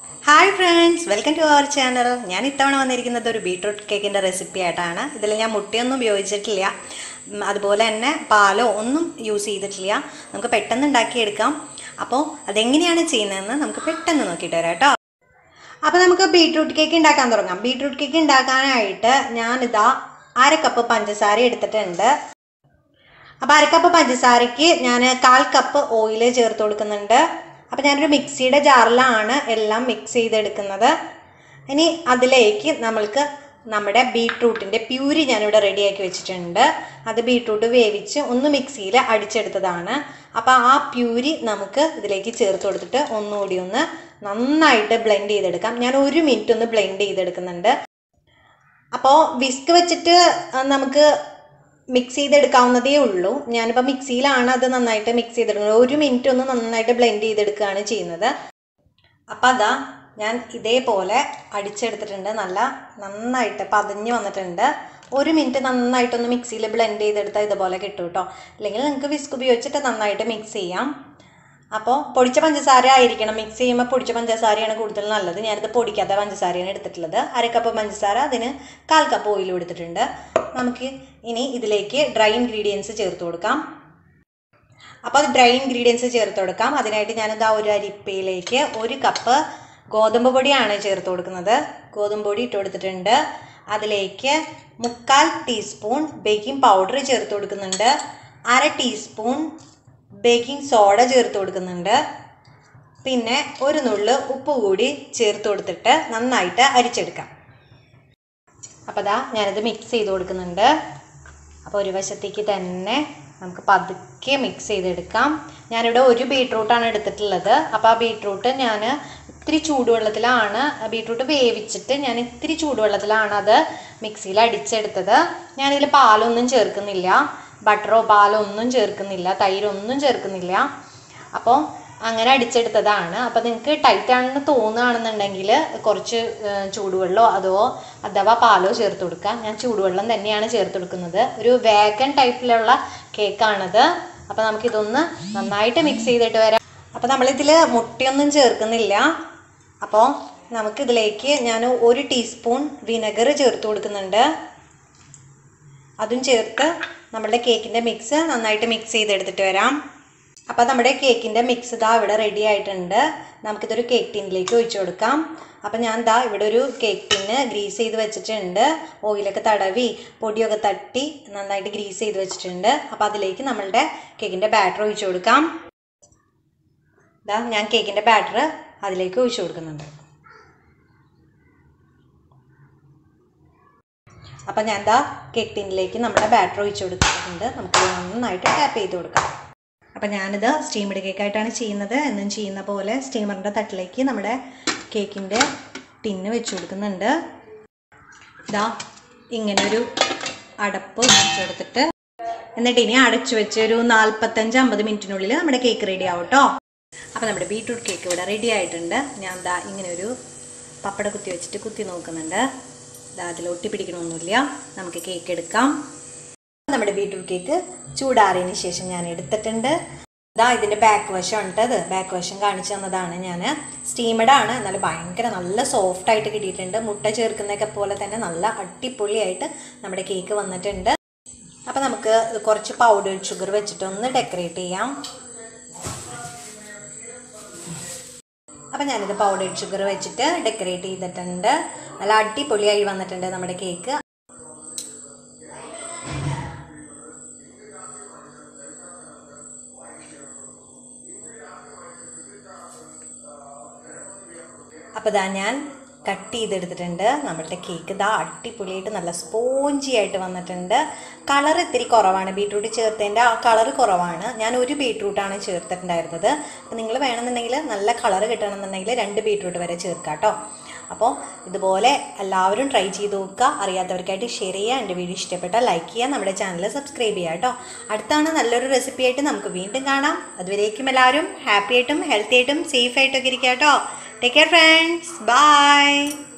hi friends welcome to our channel ഞാൻ ഇത്തവണ വന്നിരിക്കുന്നത് ഒരു ബീട്രൂട്ട് കേക്കിൻ്റെ റെസിപ്പി ആയിട്ടാണ് ഇതിൽ ഞാൻ മുട്ടയൊന്നും ഉപയോഗിച്ചിട്ടില്ല ഉം, അതുപോലെ തന്നെ പാലോ ഒന്നും യൂസ് ചെയ്തിട്ടില്ല നമുക്ക് പെട്ടെന്ന് ഉണ്ടാക്കിയെടുക്കാം അപ്പോൾ അതെങ്ങനെയാണ് ചെയ്യുന്നതെന്ന് നമുക്ക് പെട്ടെന്ന് നോക്കിയിട്ട് വരാം കേട്ടോ അപ്പോൾ നമുക്ക് ബീട്രൂട്ട് കേക്ക് ഉണ്ടാക്കാൻ തുടങ്ങാം ബീട്രൂട്ട് കേക്ക് ഉണ്ടാക്കാനായിട്ട് ഞാനിതാ അര കപ്പ് പഞ്ചസാര എടുത്തിട്ടുണ്ട് അപ്പോൾ അര കപ്പ് പഞ്ചസാരയ്ക്ക് ഞാൻ കാൽ കപ്പ് ഓയിൽ ചേർത്ത് കൊടുക്കുന്നുണ്ട് അപ്പോൾ ഞാനൊരു മിക്സിയുടെ ജാറിലാണ് എല്ലാം മിക്സ് ചെയ്തെടുക്കുന്നത് ഇനി അതിലേക്ക് നമ്മൾക്ക് നമ്മുടെ ബീട്രൂട്ടിൻ്റെ പ്യൂരി ഞാനിവിടെ റെഡിയാക്കി വെച്ചിട്ടുണ്ട് അത് ബീട്രൂട്ട് വേവിച്ച് ഒന്ന് മിക്സിയിൽ അടിച്ചെടുത്തതാണ് അപ്പോൾ ആ പ്യൂരി നമുക്ക് ഇതിലേക്ക് ചേർത്ത് കൊടുത്തിട്ട് ഒന്നുകൂടി ഒന്ന് നന്നായിട്ട് ബ്ലെൻഡ് ചെയ്തെടുക്കാം ഞാൻ ഒരു മിനിറ്റ് ഒന്ന് ബ്ലെൻഡ് ചെയ്തെടുക്കുന്നുണ്ട് അപ്പോൾ വിസ്ക് വെച്ചിട്ട് ആ, നമുക്ക് മിക്സ് ചെയ്തെടുക്കാവുന്നതേ ഉള്ളൂ ഞാനിപ്പോൾ മിക്സിയിലാണ് അത് നന്നായിട്ട് മിക്സ് ചെയ്തെടുക്കുന്നത് ഒരു മിനിറ്റ് ഒന്ന് നന്നായിട്ട് ബ്ലെൻഡ് ചെയ്തെടുക്കുകയാണ് ചെയ്യുന്നത് അപ്പം അതാ ഞാൻ ഇതേപോലെ അടിച്ചെടുത്തിട്ടുണ്ട് നല്ല നന്നായിട്ട് പതഞ്ഞ് വന്നിട്ടുണ്ട് ഒരു മിനിറ്റ് നന്നായിട്ടൊന്ന് മിക്സിയിൽ ബ്ലെൻഡ് ചെയ്തെടുത്താൽ ഇതുപോലെ കിട്ടും കേട്ടോ അല്ലെങ്കിൽ നിങ്ങൾക്ക് വിസ്ക് ഉപയോഗിച്ചിട്ട് നന്നായിട്ട് മിക്സ് ചെയ്യാം അപ്പോൾ പൊടിച്ച പഞ്ചസാര ആയിരിക്കണം മിക്സ് ചെയ്യുമ്പോൾ പൊടിച്ച പഞ്ചസാരയാണ് കൂടുതൽ നല്ലത് ഞാനിത് പൊടിക്കാത്ത പഞ്ചസാരയാണ് എടുത്തിട്ടുള്ളത് അര കപ്പ് പഞ്ചസാര അതിന് കാൽ കപ്പ് ഓയിലും എടുത്തിട്ടുണ്ട് നമുക്ക് ഇനി ഇതിലേക്ക് ഡ്രൈ ഇൻഗ്രീഡിയൻസ് ചേർത്ത് കൊടുക്കാം അപ്പോൾ അത് ഡ്രൈ ഇൻഗ്രീഡിയൻസ് ചേർത്ത് കൊടുക്കാം അതിനായിട്ട് ഞാനിതാ ഒരു അരിപ്പയിലേക്ക് ഒരു കപ്പ് ഗോതമ്പ് പൊടിയാണ് ചേർത്ത് കൊടുക്കുന്നത് ഗോതമ്പ് പൊടി ഇട്ട് കൊടുത്തിട്ടുണ്ട് അതിലേക്ക് മുക്കാൽ ടീസ്പൂൺ ബേക്കിംഗ് പൗഡർ ചേർത്ത് കൊടുക്കുന്നുണ്ട് അര ടീസ്പൂൺ ബേക്കിംഗ് സോഡ ചേർത്ത് കൊടുക്കുന്നുണ്ട് പിന്നെ ഒരു നുള്ള് ഉപ്പ് കൂടി ചേർത്ത് കൊടുത്തിട്ട് നന്നായിട്ട് അരിച്ചെടുക്കാം അപ്പോൾ ദാ ഞാനിത് മിക്സ് ചെയ്ത് കൊടുക്കുന്നുണ്ട് അപ്പോൾ ഒരു വശത്തേക്ക് തന്നെ നമുക്ക് പതുക്കെ മിക്സ് ചെയ്തെടുക്കാം ഞാനിവിടെ ഒരു ബീട്രൂട്ടാണ് എടുത്തിട്ടുള്ളത് അപ്പോൾ ആ ബീട്രൂട്ട് ഞാൻ ഇത്തിരി ചൂടുവെള്ളത്തിലാണ് ബീട്രൂട്ട് വേവിച്ചിട്ട് ഞാൻ ഇത്തിരി ചൂടുവെള്ളത്തിലാണ് അത് മിക്സിയിൽ അടിച്ചെടുത്തത് ഞാനിതിൽ പാലൊന്നും ചേർക്കുന്നില്ല ബട്ടറോ പാലോ ഒന്നും ചേർക്കുന്നില്ല തൈരൊന്നും ചേർക്കുന്നില്ല അപ്പോൾ അങ്ങനെ അടിച്ചെടുത്തതാണ് അപ്പോൾ നിങ്ങൾക്ക് ടൈറ്റ് ആണെന്ന് തോന്നുകയാണെന്നുണ്ടെങ്കിൽ കുറച്ച് ഏഹ്, ചൂടുവെള്ളമോ അതോ അഥവാ പാലോ ചേർത്ത് കൊടുക്കുക ഞാൻ ചൂടുവെള്ളം തന്നെയാണ് ചേർത്ത് കൊടുക്കുന്നത് ഒരു വേഗൻ ടൈപ്പിലുള്ള കേക്കാണിത് അപ്പോൾ നമുക്കിതൊന്ന് നന്നായിട്ട് മിക്സ് ചെയ്തിട്ട് വരാം അപ്പോൾ നമ്മളിതിൽ മുട്ടയൊന്നും ചേർക്കുന്നില്ല അപ്പോൾ നമുക്കിതിലേക്ക് ഞാൻ ഒരു ടീസ്പൂൺ വിനെഗർ ചേർത്ത് കൊടുക്കുന്നുണ്ട് അതും ചേർത്ത് നമ്മുടെ കേക്കിൻ്റെ മിക്സ് നന്നായിട്ട് മിക്സ് ചെയ്തെടുത്തിട്ട് വരാം അപ്പോൾ നമ്മുടെ കേക്കിൻ്റെ മിക്സ് ഇതാ ഇവിടെ റെഡി ആയിട്ടുണ്ട് നമുക്കിതൊരു കേക്ക് ടിന്നിലേക്ക് ഒഴിച്ചു കൊടുക്കാം അപ്പോൾ ഞാൻ ദാ ഇവിടെ ഒരു കേക്ക് ടിന്ന് ഗ്രീസ് ചെയ്ത് വെച്ചിട്ടുണ്ട് ഓയിലൊക്കെ തടവി പൊടിയൊക്കെ തട്ടി നന്നായിട്ട് ഗ്രീസ് ചെയ്ത് വെച്ചിട്ടുണ്ട് അപ്പോൾ അതിലേക്ക് നമ്മളുടെ കേക്കിൻ്റെ ബാറ്റർ ഒഴിച്ചു കൊടുക്കാം ഇതാ ഞാൻ കേക്കിൻ്റെ ബാറ്റർ അതിലേക്ക് ഒഴിച്ചു കൊടുക്കുന്നുണ്ട് അപ്പം ഞാൻ എന്താ കേക്ക് ടിന്നിലേക്ക് നമ്മുടെ ബാറ്റർ ഒഴിച്ചു കൊടുത്തിട്ടുണ്ട് നമുക്ക് നന്നായിട്ട് ടാപ്പ് ചെയ്ത് കൊടുക്കാം അപ്പം ഞാനിത് സ്റ്റീമഡ് കേക്കായിട്ടാണ് ചെയ്യുന്നത് എന്നും ചെയ്യുന്ന പോലെ സ്റ്റീമറിൻ്റെ തട്ടിലേക്ക് നമ്മുടെ കേക്കിൻ്റെ ടിന്ന് വെച്ച് കൊടുക്കുന്നുണ്ട് ഇതാ ഇങ്ങനൊരു അടപ്പ് വെച്ച് കൊടുത്തിട്ട് എന്നിട്ട് ഇനി അടച്ചു വെച്ച് ഒരു നാൽപ്പത്തഞ്ച് അമ്പത് മിനിറ്റിനുള്ളിൽ നമ്മുടെ കേക്ക് റെഡി ആവും കേട്ടോ അപ്പോൾ നമ്മുടെ ബീട്രൂട്ട് കേക്ക് ഇവിടെ റെഡി ആയിട്ടുണ്ട് ഞാൻ ദാ ഇങ്ങനെ ഒരു പപ്പട കുത്തി വെച്ചിട്ട് കുത്തി നോക്കുന്നുണ്ട് ദാ അതിൽ ഒട്ടിപ്പിടിക്കണമൊന്നുമില്ല നമുക്ക് കേക്ക് എടുക്കാം നമ്മുടെ ബീട്രൂട്ട് കേക്ക് ചൂടാറിയതിന് ശേഷം ഞാൻ എടുത്തിട്ടുണ്ട് ഇതാ ഇതിൻ്റെ ബാക്ക് വശം ഉണ്ട് അത് ബാക്ക് വശം കാണിച്ചു തന്നതാണ് ഞാൻ സ്റ്റീമഡ് ആണ് എന്നാലും ഭയങ്കര നല്ല സോഫ്റ്റ് ആയിട്ട് കിട്ടിയിട്ടുണ്ട് മുട്ട ചേർക്കുന്നതൊക്കെ പോലെ തന്നെ നല്ല അടിപൊളിയായിട്ട് നമ്മുടെ കേക്ക് വന്നിട്ടുണ്ട് അപ്പോൾ നമുക്ക് കുറച്ച് പൗഡർ ഷുഗർ വെച്ചിട്ട് ഒന്ന് ഡെക്കറേറ്റ് ചെയ്യാം അപ്പം ഞാനിത് പൗഡർ ഷുഗർ വെച്ചിട്ട് ഡെക്കറേറ്റ് ചെയ്തിട്ടുണ്ട് നല്ല അടിപൊളിയായി വന്നിട്ടുണ്ട് നമ്മുടെ കേക്ക് അപ്പോൾ ഇതാ ഞാൻ കട്ട് ചെയ്തെടുത്തിട്ടുണ്ട് നമ്മളുടെ കേക്ക് ഇതാ അടിപൊളിയായിട്ട് നല്ല സ്പോഞ്ചി ആയിട്ട് വന്നിട്ടുണ്ട് കളർ ഇത്തിരി കുറവാണ് ബീട്രൂട്ട് ചേർത്തതിൻ്റെ ആ കളർ കുറവാണ് ഞാൻ ഒരു ബീട്രൂട്ടാണ് ചേർത്തിട്ടുണ്ടായിരുന്നത് അപ്പോൾ നിങ്ങൾ വേണമെന്നുണ്ടെങ്കിൽ നല്ല കളർ കിട്ടണമെന്നുണ്ടെങ്കിൽ രണ്ട് ബീട്രൂട്ട് വരെ ചേർക്കാം കേട്ടോ അപ്പോൾ ഇതുപോലെ എല്ലാവരും ട്രൈ ചെയ്ത് നോക്കുക അറിയാത്തവർക്കായിട്ട് ഷെയർ ചെയ്യുക എൻ്റെ വീഡിയോ ഇഷ്ടപ്പെട്ടാൽ ലൈക്ക് ചെയ്യുക നമ്മുടെ ചാനൽ സബ്സ്ക്രൈബ് ചെയ്യുക കേട്ടോ അടുത്താണ് നല്ലൊരു റെസിപ്പി ആയിട്ട് നമുക്ക് വീണ്ടും കാണാം അതുവരേക്കും എല്ലാവരും ഹാപ്പി ആയിട്ടും ഹെൽത്തി ആയിട്ടും സേഫ് ആയിട്ടൊക്കെ ഇരിക്കുക കേട്ടോ ടേക്ക് കെയർ ഫ്രണ്ട്സ് ബൈ